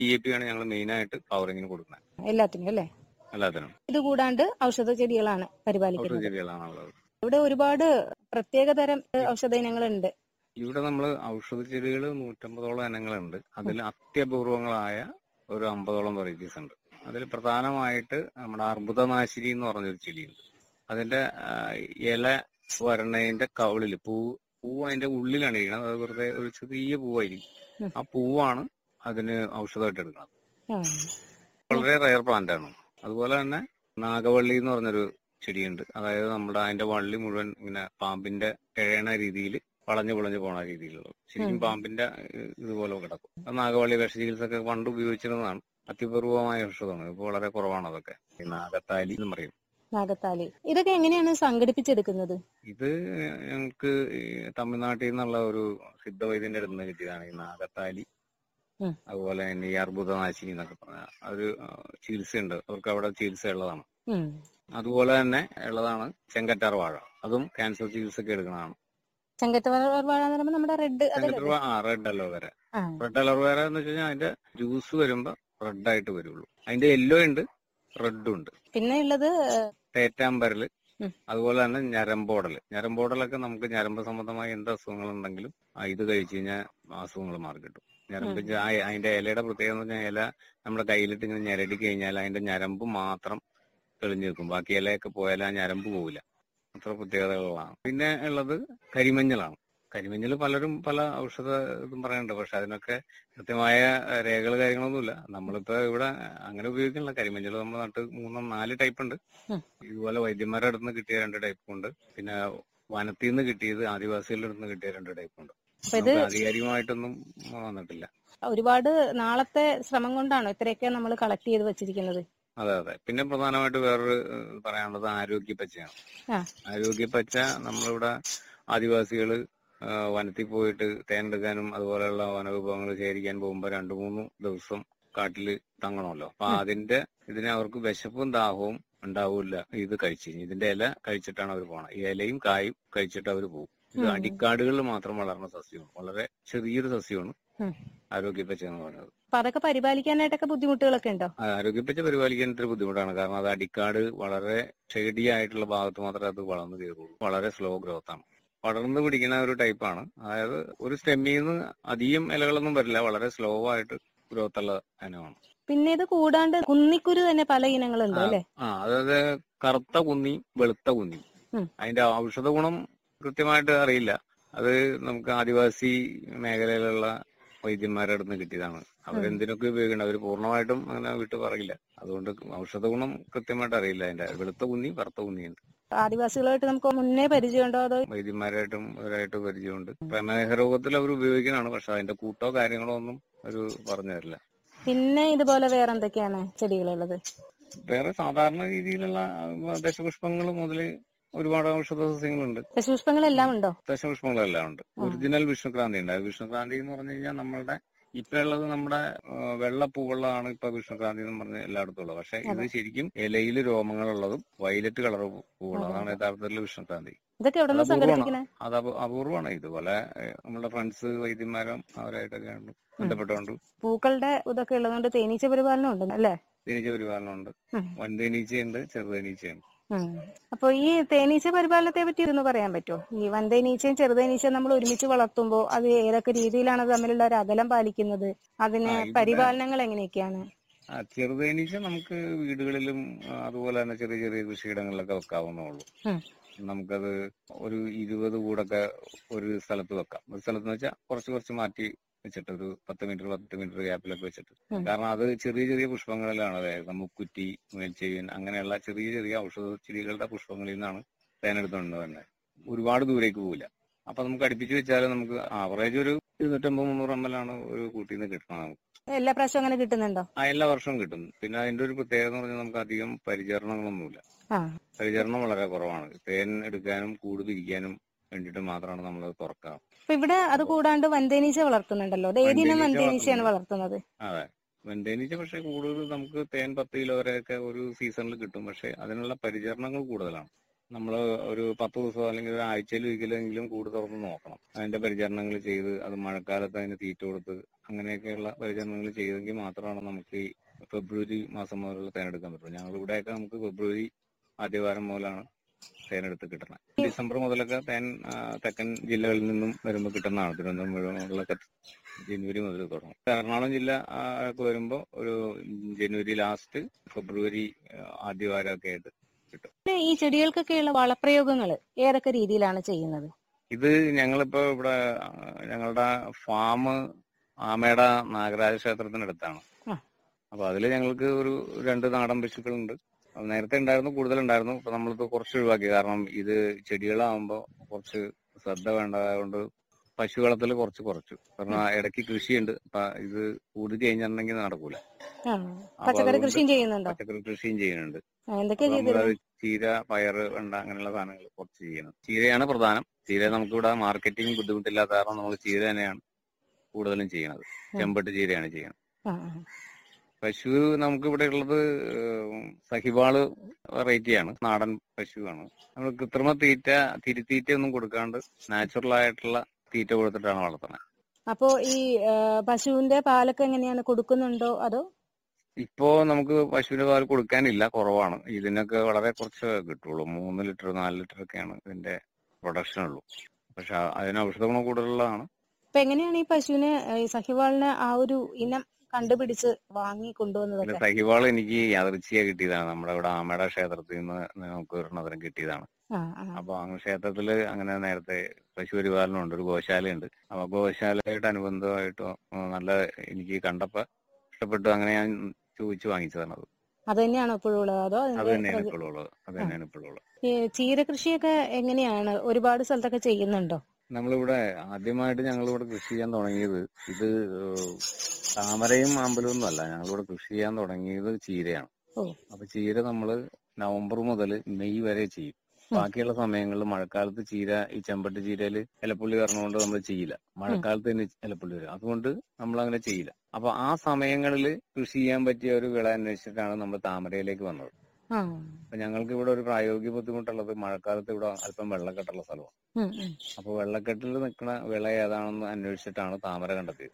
D A P ആണ് ഞങ്ങൾ main ആയിട്ട് ഫ്ലവറിങ്ങിന് കൊടുക്കുന്നത് എല്ലാത്തിനും അല്ലേ എല്ലാത്തിനും ഇത് കൂടാണ്ട് ഔഷധ ചെടികളാണ് പരിപാലിക്കുന്നത് ഔഷധചെടികളാണുള്ളത് ഇവിടെ ഒരുപാട് പ്രത്യേക തരം ഔഷധ ഇനങ്ങളുണ്ട് ഇവിടെ നമ്മൾ ഔഷധച്ചെടികൾ നൂറ്റമ്പതോളം ഇനങ്ങളുണ്ട് അതിൽ അത്യപൂർവങ്ങളായ ഒരു അമ്പതോളം വെറൈറ്റീസ് ഉണ്ട് അതിൽ പ്രധാനമായിട്ട് നമ്മുടെ അർബുദനാശിനി എന്ന് പറഞ്ഞൊരു ചെടിയുണ്ട് അതിന്റെ ആ, ഇല വരണതിന്റെ കവിളില് പൂ പൂ അതിന്റെ ഉള്ളിലാണ് ഇരിക്കുന്നത് അത് വെറുതെ ഒരു ചെറിയ പൂവായിരിക്കും ഉം. ആ പൂവാണ് അതിന് ഔഷധമായിട്ട് എടുക്കുന്നത് ആ. വളരെ റയർ പ്ലാന്റ് ആണ് അതുപോലെ തന്നെ നാഗവള്ളി എന്ന് പറഞ്ഞൊരു ചെടിയുണ്ട് അതായത് നമ്മുടെ അതിന്റെ വള്ളി മുഴുവൻ ഇങ്ങനെ പാമ്പിന്റെ ഇഴയണ രീതിയിൽ വളഞ്ഞു പൊളഞ്ഞു പോണ രീതിയിലുള്ളത് ശരിക്കും ഉം. പാമ്പിന്റെ ഏഹ്, ഇതുപോലെ കിടക്കും അത് നാഗവള്ളി വിഷചികിത്സ ഒക്കെ പണ്ട് ഉപയോഗിച്ചിരുന്നതാണ് അത്യപൂർവമായ ഔഷധമാണ് ഇപ്പൊ വളരെ കുറവാണ് അതൊക്കെ ഈ നാഗത്താലി എന്ന് പറയും നാഗത്താലി ഇതൊക്കെ എങ്ങനെയാണ് സംഘടിപ്പിച്ചെടുക്കുന്നത് ഇത് ഞങ്ങൾക്ക് ഈ തമിഴ്നാട്ടിൽ നിന്നുള്ള ഒരു സിദ്ധവൈദ്യന്റെ അടുത്ത് നിന്ന് കിട്ടിയതാണ് ഈ നാഗത്താലി ഉം. അതുപോലെ തന്നെ ഈ അർബുദനാശിനി എന്നൊക്കെ പറഞ്ഞ ഒരു ആ, ചികിത്സയുണ്ട് അവർക്ക് അവിടെ ചികിത്സ ഉള്ളതാണ് ഉം. അതുപോലെ തന്നെ ഉള്ളതാണ് ചെങ്കറ്റാർ വാഴ അതും ക്യാൻസർ ചികിത്സക്ക് എടുക്കുന്നതാണ് ചെങ്കറ്റവാഴ എന്ന് പറയുമ്പോൾ നമ്മുടെ റെഡ് ചെങ്കറ്റാർ അതല്ലേ വാ- ആ റെഡ് അലോവേര ആ. റെഡ് അലോവേര എന്ന് വെച്ച് കഴിഞ്ഞാൽ അതിന്റെ ജ്യൂസ് വരുമ്പോ റെഡ് ആയിട്ട് വരുള്ളൂ അതിന്റെ യെല്ലോ ഉണ്ട് റെഡും ഉണ്ട് പിന്നെ ഉള്ളത് തേറ്റാമ്പരല് ഉം. അതുപോലെ തന്നെ ഞരമ്പോടല് ഞരമ്പോടലൊക്കെ നമുക്ക് ഞരമ്പ് സംബന്ധമായ എന്ത് അസുഖങ്ങളുണ്ടെങ്കിലും ആ ഇത് കഴിച്ചു കഴിഞ്ഞാൽ അസുഖങ്ങൾ മാറി കിട്ടും ഞരമ്പ് ഉം. ച- ആ- അതിന്റെ ഇലയുടെ പ്രത്യേകത എന്ന് പറഞ്ഞാൽ ഇല നമ്മുടെ കയ്യിലിട്ട് ഇങ്ങനെ ഞെരടി കഴിഞ്ഞാൽ അതിന്റെ ഞരമ്പ് മാത്രം തെളിഞ്ഞു നിൽക്കും ബാക്കി ഇലയൊക്കെ പോയാൽ ആ ഞരമ്പ് പോവില്ല അത്ര പ്രത്യേകതകളാണ് പിന്നെ ഉള്ളത് കരിമഞ്ഞളാണ് കരിമഞ്ഞൾ പലരും പല ഔഷധ ഇതും പറയുന്നുണ്ട് പക്ഷെ അതിനൊക്കെ കൃത്യമായ രേഖകൾ കാര്യങ്ങളൊന്നുമില്ല നമ്മളിപ്പോ ഇവിടെ അങ്ങനെ ഉപയോഗിക്കുന്നില്ല കരിമഞ്ഞൾ നമ്മുടെ നാട്ടിൽ മൂന്നോ നാല് ടൈപ്പ് ഉണ്ട് ഉം. ഇതുപോലെ വൈദ്യന്മാരുടെ അടുത്ത് നിന്ന് കിട്ടിയ രണ്ട് ടൈപ്പ് ഉണ്ട് പിന്നെ വനത്തിൽ നിന്ന് കിട്ടിയത് ആദിവാസികളുടെ അടുത്ത് നിന്ന് കിട്ടിയ രണ്ട് ടൈപ്പ് ഉണ്ട് അപ്പൊ ഇത് നമുക്ക് ആധികാരികമായിട്ടൊന്നും വന്നിട്ടില്ല ഒരുപാട് നാളത്തെ ശ്രമം കൊണ്ടാണോ ഇത്രയൊക്കെ നമ്മൾ കളക്ട് ചെയ്ത് വെച്ചിരിക്കുന്നത് അതെ അതെ പിന്നെ പ്രധാനമായിട്ട് വേറൊരു ഏഹ്, പറയാനുള്ളത് ആരോഗ്യ പച്ചയാണ് ആ. ആരോഗ്യ പച്ച നമ്മളിവിടെ ആദിവാസികള് ആ, വനത്തിൽ പോയിട്ട് തേനെടുക്കാനും അതുപോലെയുള്ള വനവിഭവങ്ങൾ ശേഖരിക്കാൻ പോകുമ്പോൾ രണ്ടു മൂന്ന് ദിവസം കാട്ടില് തങ്ങണമല്ലോ അപ്പൊ ഉം. അതിന്റെ ഇതിന് അവർക്ക് വിശപ്പും ദാഹവും ഉണ്ടാവില്ല ഇത് കഴിച്ചു കഴിഞ്ഞ് ഇതിന്റെ ഇല കഴിച്ചിട്ടാണ് അവർ പോണത് ഈ ഇലയും കായും കഴിച്ചിട്ട് അവർ പോകും ഇത് ഉം. അടിക്കാടുകളിൽ മാത്രം വളർന്ന സസ്യമാണ് വളരെ ചെറിയൊരു സസ്യമാണ് ഉം. ആരോഗ്യ പച്ച എന്ന് പറയുന്നത് അപ്പൊ അതൊക്കെ പരിപാലിക്കാനായിട്ടൊക്കെ ബുദ്ധിമുട്ടുകളൊക്കെ ഉണ്ടോ ആ, ആരോഗ്യപ്പച്ച പരിപാലിക്കാൻ ഇത്തിരി ബുദ്ധിമുട്ടാണ് കാരണം അത് അടിക്കാട് വളരെ ഷെയ്ഡി ആയിട്ടുള്ള ഭാഗത്ത് മാത്രമേ അത് വളർന്നു കയറുള്ളൂ വളരെ സ്ലോ ഗ്രോത്ത് ആണ് പടർന്നു പിടിക്കുന്ന ഒരു ടൈപ്പാണ് അതായത് ഒരു സ്റ്റെമ്മിൽ നിന്ന് അധികം ഇലകളൊന്നും വരില്ല വളരെ സ്ലോ ആയിട്ട് ഗ്രോത്ത് ഉള്ള ഇനമാണ് പിന്നെ ഇത് കൂടാണ്ട് കുന്നിക്കുരു തന്നെ പല ഇനങ്ങളുണ്ട് ആ, അല്ലെ ആ അതായത് കറുത്ത കുന്നി വെളുത്ത കുന്നി ഉം. അതിന്റെ ഔഷധ ഗുണം കൃത്യമായിട്ട് അറിയില്ല അത് നമുക്ക് ആദിവാസി മേഖലയിലുള്ള വൈദ്യന്മാരുടെ അടുത്ത് നിന്ന് കിട്ടിയതാണ് അവരെന്തിനൊക്കെ ഉപയോഗിക്കണം അവർ പൂർണ്ണമായിട്ടും അങ്ങനെ വിട്ടു പറയില്ല അതുകൊണ്ട് ഔഷധ ഗുണം കൃത്യമായിട്ട് അറിയില്ല അതിന്റെ വെളുത്ത കുന്നി കറുത്ത കുന്നിയുണ്ട് ആദിവാസികളായിട്ട് നമുക്ക് മുന്നേ പരിചയമുണ്ടോ അതോ വൈദ്യന്മാരായിട്ടും അവരായിട്ട് പരിചയമുണ്ട് പ്രമേഹ രോഗത്തിൽ അവർ ഉപയോഗിക്കുന്നതാണ് പക്ഷെ അതിന്റെ കൂട്ടോ കാര്യങ്ങളോ ഒന്നും ഒരു പറഞ്ഞു തരില്ല പിന്നെ ഇതുപോലെ വേറെ എന്തൊക്കെയാണ് ചെടികളുള്ളത് വേറെ സാധാരണ രീതിയിലുള്ള ആ, ദശപുഷ്പങ്ങൾ മുതൽ ഒരുപാട് ഔഷധ സസ്യങ്ങളുണ്ട് പുഷ്പങ്ങളെല്ലാം ഉണ്ടോ ദശപുഷ്പങ്ങളെല്ലാം ഉണ്ട് ആ. ഒറിജിനൽ വിഷ്ണുക്രാന്തി ഉണ്ട് അത് വിഷ്ണുക്രാന്തി എന്ന് പറഞ്ഞു കഴിഞ്ഞാൽ നമ്മളുടെ ഇപ്പൊ ഉള്ളത് നമ്മുടെ ആ, വെള്ള പൂവുള്ളതാണ് ഇപ്പൊ വിഷ്ണുക്രാന്തി എന്ന് പറഞ്ഞ എല്ലായിടത്തും ഉള്ളത് പക്ഷെ ഇത് അതെ. ശരിക്കും ഇലയിൽ രോമങ്ങളുള്ളതും വയലറ്റ് കളർ പൂവുള്ളതും അതെ. അതാണ് യഥാർത്ഥത്തിൽ വിഷ്ണുക്രാന്തി ഇതൊക്കെ എവിടെ നിന്ന് അത് അപൂർവമാണ്. സംഘടിപ്പിക്കണേ അത് അപൂ- അപൂർവമാണ് ഇതുപോലെ ഏഹ്, നമ്മുടെ ഫ്രണ്ട്സ് വൈദ്യന്മാരും അവരായിട്ടൊക്കെ ഉണ്ട് ബന്ധപ്പെട്ടുകൊണ്ട് പൂക്കളുടെ ഇതൊക്കെ ഉള്ളതുകൊണ്ട് തേനീച്ച പരിപാലനം ഉണ്ട് അല്ലേ തേനീച്ച പരിപാലനമുണ്ട് ഉം. വൻതേനീച്ചയുണ്ട് ചെറുതേനീച്ചയുണ്ട് ഉം. അപ്പൊ ഈ തേനീച്ച പരിപാലനത്തെ പറ്റി ഒന്ന് പറയാൻ പറ്റുമോ ഈ വൻതേനീച്ചയും ചെറുതേനീച്ചയും നമ്മൾ ഒരുമിച്ച് വളർത്തുമ്പോൾ അത് ഏതൊക്കെ രീതിയിലാണ് അത് തമ്മിലുള്ള ഒരു അകലം പാലിക്കുന്നത് അതിന് ആ, ഇവിടെ- പരിപാലനങ്ങൾ എങ്ങനെയൊക്കെയാണ് ആ ചെറുതേനീച്ച നമുക്ക് വീടുകളിലും ആ, അതുപോലെ തന്നെ ചെറിയ ചെറിയ കൃഷിയിടങ്ങളിലൊക്കെ വെക്കാവുന്നേ ഉള്ളൂ ഉം. നമുക്കത് ഒരു ഇരുപത് കൂടൊക്കെ ഒരു സ്ഥലത്ത് വെക്കാം ഒരു സ്ഥലത്ത് വെച്ചാൽ കുറച്ച് കുറച്ച് മാറ്റി വെച്ചിട്ട് ഒരു പത്ത് മീറ്റർ പത്ത് മീറ്റർ ഗ്യാപ്പിലൊക്കെ വെച്ചിട്ട് ഉം. കാരണം അത് ചെറിയ ചെറിയ പുഷ്പങ്ങളിലാണ് അതായത് മുക്കുറ്റി മേൽച്ചെയ്യൻ അങ്ങനെയുള്ള ചെറിയ ചെറിയ ഔഷധ ചെടികളുടെ പുഷ്പങ്ങളിൽ നിന്നാണ് തേനെടുത്തുകൊണ്ട് തന്നെ ഒരുപാട് ദൂരേക്ക് പോവില്ല അപ്പൊ നമുക്ക് അടുപ്പിച്ച് വെച്ചാൽ നമുക്ക് ആവറേജ് ഒരു ഇരുന്നൂറ്റമ്പത് മുന്നൂറ് എം എൽ ആണ് ഒരു കൂട്ടിൽ നിന്ന് കിട്ടുന്നത് നമുക്ക് എല്ലാ പ്രാവശ്യവും അങ്ങനെ കിട്ടുന്നുണ്ടോ ആ എല്ലാ വർഷവും കിട്ടും പിന്നെ അതിന്റെ ഒരു പ്രത്യേകത എന്ന് പറഞ്ഞാൽ നമുക്ക് അധികം പരിചരണങ്ങളൊന്നുമില്ല ആ പരിചരണം വളരെ കുറവാണ് തേൻ എടുക്കാനും കൂട് പിരിക്കാനും വേണ്ടിയിട്ട് മാത്രമാണ് നമ്മൾ തുറക്കുക അപ്പൊ ഇവിടെ അത് കൂടാണ്ട് വൻതേനീച്ച വളർത്തുന്നുണ്ടല്ലോ അത് ഏതിനം വൻതേനീച്ച വൻതേനീച്ചയാണ് വളർത്തുന്നത് അതെ വെന്തേനീച്ച പക്ഷെ കൂടുതൽ നമുക്ക് തേൻ പത്ത് കിലോ വരെയൊക്കെ ഒരു സീസണിൽ കിട്ടും പക്ഷെ അതിനുള്ള പരിചരണങ്ങൾ കൂടുതലാണ് നമ്മൾ ഒരു പത്ത് ദിവസം അല്ലെങ്കിൽ ഒരു ആഴ്ചയിൽ ഒരിക്കലെങ്കിലും കൂട് തുറന്ന് നോക്കണം അതിന്റെ പരിചരണങ്ങൾ ചെയ്ത് അത് മഴക്കാലത്ത് അതിന് തീറ്റ കൊടുത്ത് അങ്ങനെയൊക്കെയുള്ള പരിചരണങ്ങൾ ചെയ്തെങ്കിൽ മാത്രമാണ് നമുക്ക് ഈ ഫെബ്രുവരി മാസം മുതലുള്ള തേനെടുക്കാൻ പറ്റുള്ളൂ ഞങ്ങൾ ഇവിടെയൊക്കെ നമുക്ക് ഫെബ്രുവരി ആദ്യവാരം മുതലാണ് തേനെടുത്ത് കിട്ടുന്നത് ഡിസംബർ മുതലൊക്കെ തേൻ ആ, തെക്കൻ ജില്ലകളിൽ നിന്നും വരുമ്പോൾ കിട്ടുന്നതാണ് തിരുവനന്തപുരം മുഴുവനുള്ളൊക്കെ ജനുവരി മുതൽ തുടങ്ങും എറണാകുളം ജില്ല ആ, ഒക്കെ വരുമ്പോൾ ഒരു ജനുവരി ലാസ്റ്റ് ഫെബ്രുവരി ആ, ആദ്യവാരമൊക്കെ ആയിട്ട് പിന്നെ ഈ ചെടികൾക്കൊക്കെയുള്ള വളപ്രയോഗങ്ങൾ ഏതൊക്കെ രീതിയിലാണ് ചെയ്യുന്നത് ഇത് ഞങ്ങളിപ്പോ ഇവിടെ ആ, ഞങ്ങളുടെ ഫാം ആമയുടെ നാഗരാജ ക്ഷേത്രത്തിനടുത്താണ് ആ. അപ്പൊ അതില് ഞങ്ങൾക്ക് ഒരു രണ്ട് നാടൻ പശുക്കളുണ്ട് അത് നേരത്തെ ഉണ്ടായിരുന്നു കൂടുതലുണ്ടായിരുന്നു ഇപ്പൊ നമ്മളിപ്പോ കുറച്ച് ഒഴിവാക്കി കാരണം ഇത് ചെടികളാവുമ്പോ കുറച്ച് ശ്രദ്ധ വേണ്ടതായതുകൊണ്ട് പശു വളർത്തൽ കുറച്ച് കുറച്ചു കാരണം ഇടയ്ക്ക് കൃഷിയുണ്ട് അപ്പൊ ഇത് കൂടി കഴിഞ്ഞിട്ടുണ്ടെങ്കിൽ നടക്കൂല ആ, അപ്പൊ പച്ചക്കറി അതുകൊണ്ട് കൃഷിയും ചെയ്യുന്നുണ്ടോ പച്ചക്കറി കൃഷിയും ചെയ്യുന്നുണ്ട് ആ, എന്തൊക്കെയാ അപ്പൊ ചെയ്തിരുന്നത് നമ്മളത് ചീര പയറ് വെണ്ട അങ്ങനെയുള്ള സാധനങ്ങൾ കുറച്ച് ചെയ്യണം ചീരയാണ് പ്രധാനം ചീര നമുക്കിവിടെ മാർക്കറ്റിംഗ് ബുദ്ധിമുട്ടില്ലാത്ത കാരണം നമ്മൾ ചീര തന്നെയാണ് കൂടുതലും ചെയ്യണത് ചെമ്പട്ട് ചീരയാണ് ചെയ്യുന്നത് ആ, ആ. പശു നമുക്ക് ഇവിടെ ഉള്ളത് ഏഹ്, സഹിവാള് വെറൈറ്റി ആണ് നാടൻ പശുവാണ് നമ്മൾ കൃത്രിമ തീറ്റ തിരുത്തീറ്റ ഒന്നും കൊടുക്കാണ്ട് നാച്ചുറൽ ആയിട്ടുള്ള തീറ്റ കൊടുത്തിട്ടാണ് വളർത്തുന്നത് അപ്പോ ഈ ആ, പശുവിന്റെ പാലൊക്കെ എങ്ങനെയാണ് കൊടുക്കുന്നുണ്ടോ അതോ ഇപ്പോ നമുക്ക് പശുവിന്റെ പാൽ കൊടുക്കാനില്ല കുറവാണ് ഇതിനൊക്കെ വളരെ കുറച്ച് കിട്ടുള്ളൂ മൂന്ന് ലിറ്റർ നാല് ലിറ്റർ ഒക്കെയാണ് ഇതിന്റെ പ്രൊഡക്ഷൻ ഉള്ളൂ പക്ഷെ അതിന് ഔഷധ ഗുണം കൂടുതലുള്ളതാണ് അപ്പൊ എങ്ങനെയാണ് ഈ പശുവിനെ ആ, ഈ സഹിവാളിനെ ആ ഒരു ഇനം കണ്ടുപിടിച്ച് വാങ്ങി പിന്നെ കൊണ്ടുവന്നതൊക്കെ സഹിവാൾ എനിക്ക് യാദൃച്ഛിക കിട്ടിയതാണ് നമ്മുടെ ഇവിടെ ആമയുടെ ക്ഷേത്രത്തിൽ നിന്ന് നമുക്ക് ഒരെണ്ണത്തിന് കിട്ടിയതാണ് ആ ആ അപ്പൊ ആ ക്ഷേത്രത്തില് അങ്ങനെ നേരത്തെ പശു പരിപാലനമുണ്ട് ഒരു ഗോശാലയുണ്ട് അപ്പൊ ഗോശാലയായിട്ട് അനുബന്ധമായിട്ട് നല്ല എനിക്ക് കണ്ടപ്പോ ഇഷ്ടപ്പെട്ടു അങ്ങനെ ഞാൻ ചോദിച്ചു വാങ്ങിച്ചതാണ് അത് അത് തന്നെയാണോ ഇപ്പോഴും ഉള്ളത് അതോ അത് അതിന്റെ തന്നെയാണ് പ്രതി- ഇപ്പോഴും ഉള്ളത് അത് തന്നെയാണ് ഇപ്പോഴും ഉള്ളത് ഈ ചീരകൃഷിയൊക്കെ എങ്ങനെയാണ് ഒരുപാട് സ്ഥലത്തൊക്കെ ചെയ്യുന്നുണ്ടോ നമ്മളിവിടെ ആദ്യമായിട്ട് ഞങ്ങളിവിടെ കൃഷി ചെയ്യാൻ തുടങ്ങിയത് ഇത് ഏഹ്, താമരയും അമ്പലവും ഒന്നും അല്ല ഞങ്ങളിവിടെ കൃഷി ചെയ്യാൻ തുടങ്ങിയത് ചീരയാണ് ഓ. അപ്പൊ ചീര നമ്മള് നവംബർ മുതൽ മെയ് വരെ ചെയ്യും ബാക്കിയുള്ള സമയങ്ങളിൽ മഴക്കാലത്ത് ചീര ഈ ചെമ്പട്ട് ചീരയില് ഇലപ്പുള്ളി വരണോണ്ട് നമ്മൾ ചെയ്യില്ല മഴക്കാലത്ത് തന്നെ ഇലപ്പുള്ളി വരും അതുകൊണ്ട് നമ്മൾ അങ്ങനെ ചെയ്യില്ല അപ്പൊ ആ സമയങ്ങളിൽ കൃഷി ചെയ്യാൻ പറ്റിയ ഒരു വിള അന്വേഷിച്ചിട്ടാണ് നമ്മൾ താമരയിലേക്ക് വന്നത് ആ അപ്പൊ ഞങ്ങൾക്ക് ഇവിടെ ഒരു പ്രായോഗിക ബുദ്ധിമുട്ടുള്ളത് മഴക്കാലത്ത് ഇവിടെ അല്പം വെള്ളക്കെട്ടുള്ള സ്ഥലമാണ് ഉം, ഉം. അപ്പൊ വെള്ളക്കെട്ടിൽ നിൽക്കുന്ന വിള ഏതാണെന്ന് അന്വേഷിച്ചിട്ടാണ് താമര കണ്ടെത്തിയത്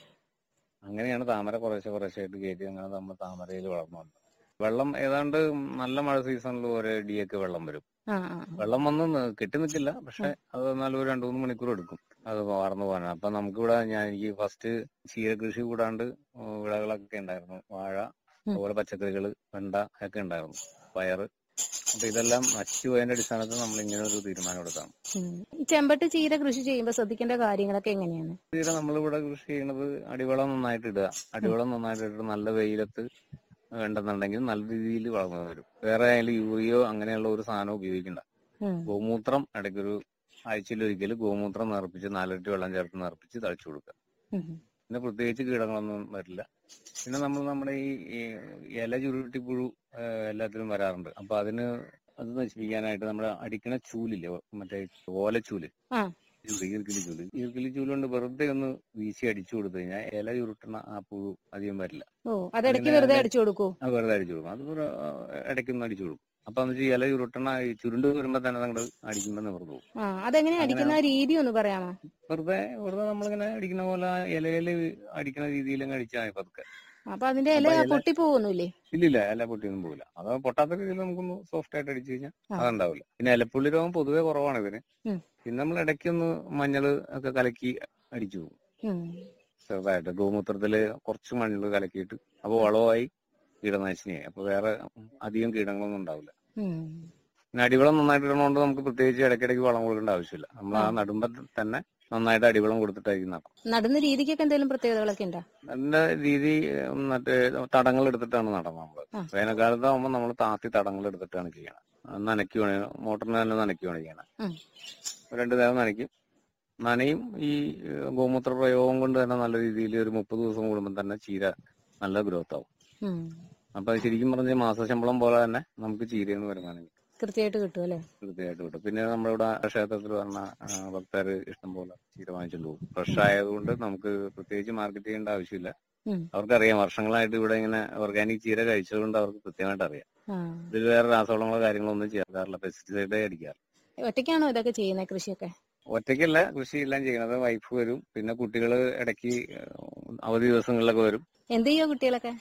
അങ്ങനെയാണ് താമര കുറേശ്ശെ കുറേശ്ശെ ആയിട്ട് കയറ്റി അങ്ങനെ നമ്മൾ താമരയിൽ വളർന്നു വന്നത് വെള്ളം ഏതാണ്ട് നല്ല മഴ സീസണിൽ ഒരു അടിയൊക്കെ വെള്ളം വരും ആ ആ വെള്ളം വന്ന് നി- കെട്ടി നിൽക്കില്ല പക്ഷെ അത് എന്നാലും ഒരു രണ്ടു മൂന്ന് മണിക്കൂർ എടുക്കും അത് വാർന്നു പോകാൻ അപ്പൊ നമുക്കിവിടെ ഞാൻ എനിക്ക് ഫസ്റ്റ് ചീരകൃഷി കൂടാണ്ട് ഉം, വിളകളൊക്കെ ഉണ്ടായിരുന്നു വാഴ അതുപോലെ പച്ചക്കറികൾ വെണ്ട ഒക്കെ ഉണ്ടായിരുന്നു പയറ് അപ്പൊ ഇതെല്ലാം നശിച്ചു പോയതിന്റെ അടിസ്ഥാനത്തിൽ നമ്മൾ ഇങ്ങനെ ഒരു തീരുമാനം എടുത്താണ് ഉം. ഈ ചെമ്പട്ട് ചീര കൃഷി ചെയ്യുമ്പോൾ ശ്രദ്ധിക്കേണ്ട കാര്യങ്ങളൊക്കെ എങ്ങനെയാണ് ചീര നമ്മളിവിടെ കൃഷി ചെയ്യണത് അടിവളം നന്നായിട്ട് ഇടുക അടിവളം നന്നായിട്ട് ഇട്ടിട്ട് നല്ല വെയിലത്ത് ഉണ്ടെന്നുണ്ടെങ്കിൽ നല്ല രീതിയിൽ വളർന്നു വരും വേറെ ആയാലും യൂറിയോ അങ്ങനെയുള്ള ഒരു സാധനം ഉപയോഗിക്കണ്ട ഉം. ഗോമൂത്രം ഇടയ്ക്കൊരു ആഴ്ചയിൽ ഒരിക്കൽ ഗോമൂത്രം നിറപ്പിച്ച് നാലിരട്ടി വെള്ളം ചേർത്ത് നിറപ്പിച്ച് തളിച്ചു കൊടുക്കുക ഉം. പിന്നെ പ്രത്യേകിച്ച് കീടങ്ങളൊന്നും വരില്ല പിന്നെ നമ്മൾ നമ്മുടെ ഈ ഈ ഇല ചുരുട്ടിപ്പുഴു ഏഹ്, എല്ലാത്തിലും വരാറുണ്ട് അപ്പൊ അതിന് അത് നശിപ്പിക്കാനായിട്ട് നമ്മുടെ അടിക്കണ ചൂലില്ലേ മറ്റേ ഓലച്ചൂല് ആ. ചൂല് ഈർക്കിലി ചൂല് ഈർക്കിലി ചൂല് കൊണ്ട് വെറുതെ ഒന്ന് വീശി അടിച്ചു കൊടുത്തു കഴിഞ്ഞാൽ ഇല ചുരുട്ടണ ആ പുഴു അധികം വരില്ല ഓ അതിടയ്ക്ക് അങ്ങനെ വെറുതെ അത് അടിച്ചു കൊടുക്കൂ അത് വെറുതെ അടിച്ചു കൊടുക്കും അത് ഒരു, ആ, ഇടയ്ക്കൊന്ന് അടിച്ചു കൊടുക്കും അപ്പൊ എന്ന് വെച്ചാൽ ഇല ചുരുട്ടണ ഈ ചുരുണ്ട് വരുമ്പോ തന്നെ അങ്ങോട്ട് അടിക്കുമ്പോൾ നിവർന്നു പോകും ആ അതെങ്ങനെ അടിക്കുന്ന രീതി ഒന്ന് പറയാമോ വെറുതെ വെറുതെ നമ്മളിങ്ങനെ അടിക്കുന്ന പോലെ ഇലയില് അടിക്കുന്ന രീതിയിൽ അങ്ങ് അടിച്ചാൽ മതി പതുക്കെ അപ്പൊ അതിന്റെ ഇല അപ്പൊ ഇല- പൊട്ടിപ്പോകൊന്നുമില്ലേ ഇല്ലില്ല ഇല പൊട്ടിയൊന്നും പോകില്ല അത് പൊട്ടാത്ത രീതിയിൽ നമുക്കൊന്ന് സോഫ്റ്റ് ആയിട്ട് അടിച്ചു കഴിഞ്ഞാൽ ആ. അതുണ്ടാവില്ല പിന്നെ ഇലപ്പുള്ളി രോഗം പൊതുവെ കുറവാണ് ഇതിന് ഉം. പിന്നെ നമ്മൾ ഇടയ്ക്കൊന്ന് മഞ്ഞൾ ഒക്കെ കലക്കി അടിച്ചു പോകും ഉം. ചെറുതായിട്ട് ഗോമൂത്രത്തില് കുറച്ച് മഞ്ഞൾ കലക്കിയിട്ട് അപ്പൊ വളമായി കീടനാശിനിയായി അപ്പൊ വേറെ അധികം കീടങ്ങളൊന്നും ഉണ്ടാവില്ല ഉം. പിന്നെ അടിവളം നന്നായിട്ട് ഇടണോണ്ട് നമുക്ക് പ്രത്യേകിച്ച് ഇടയ്ക്കിടയ്ക്ക് വളം കൊടുക്കേണ്ട ആവശ്യമില്ല നമ്മൾ ആ നടുമ്പോ തന്നെ നന്നായിട്ട് അടിവളം കൊടുത്തിട്ടായിരിക്കും നടാം നടുന്ന രീതിക്കൊക്കെ എന്തെങ്കിലും പ്രത്യേകതകളൊക്കെ ഉണ്ടോ അതിന്റെ രീതി ഉം, മറ്റേ തടങ്ങൾ എടുത്തിട്ടാണ് നടണം നമ്മള് ആ. വേനൽക്കാലത്താകുമ്പോൾ നമ്മൾ താത്തി തടങ്ങൾ എടുത്തിട്ടാണ് ചെയ്യണം അത് നനയ്ക്കുവാണ് മോട്ടറിന് തന്നെ നനയ്ക്കുവാണ് ചെയ്യണം ഉം. രണ്ടു നേരം നനയ്ക്കും നനയും ഈ ഏഹ്, ഗോമൂത്ര പ്രയോഗം കൊണ്ട് തന്നെ നല്ല രീതിയിൽ ഒരു മുപ്പത് ദിവസം കൂടുമ്പോൾ തന്നെ ചീര നല്ല ഗ്രോത്ത് ആവും ഉം. അപ്പൊ അത് ശരിക്കും പറഞ്ഞ മാസശമ്പളം പോലെ തന്നെ നമുക്ക് ചീരയിൽ നിന്ന് വരുമാനം കിട്ടും. കൃത്യമായിട്ട് കിട്ടും അല്ലേ തീർച്ചയായിട്ടും കിട്ടും പിന്നെ നമ്മളിവിടെ ക്ഷേത്രത്തിൽ വന്ന ഭക്തർ ഇഷ്ടം പോലെ ചീര വാങ്ങിച്ചുകൊണ്ട് പോകും ഫ്രഷ് ആയതുകൊണ്ട് നമുക്ക് പ്രത്യേകിച്ച് മാർക്കറ്റ് ചെയ്യേണ്ട ആവശ്യമില്ല ഉം. അവർക്കറിയാം വർഷങ്ങളായിട്ട് ഇവിടെ ഇങ്ങനെ ഓർഗാനിക് ചീര കഴിച്ചതുകൊണ്ട് അവർക്ക് കൃത്യമായിട്ട് അറിയാം ആ. ഇതിൽ വേറെ രാസവളങ്ങളോ കാര്യങ്ങളോ ഒന്നും ചേർക്കാറില്ല പെസ്റ്റിസൈഡേ അടിക്കാറ് ഒറ്റയ്ക്കാണോ ഇതൊക്കെ ചെയ്യുന്നത് കൃഷിയൊക്കെ ഒറ്റയ്ക്കല്ല കൃഷിയെല്ലാം ചെയ്യണത് വൈഫ് വരും പിന്നെ കുട്ടികൾ ഇടയ്ക്ക് അവധി ദിവസങ്ങളിലൊക്കെ വരും എന്ത് ചെയ്യോ കുട്ടികളൊക്കെ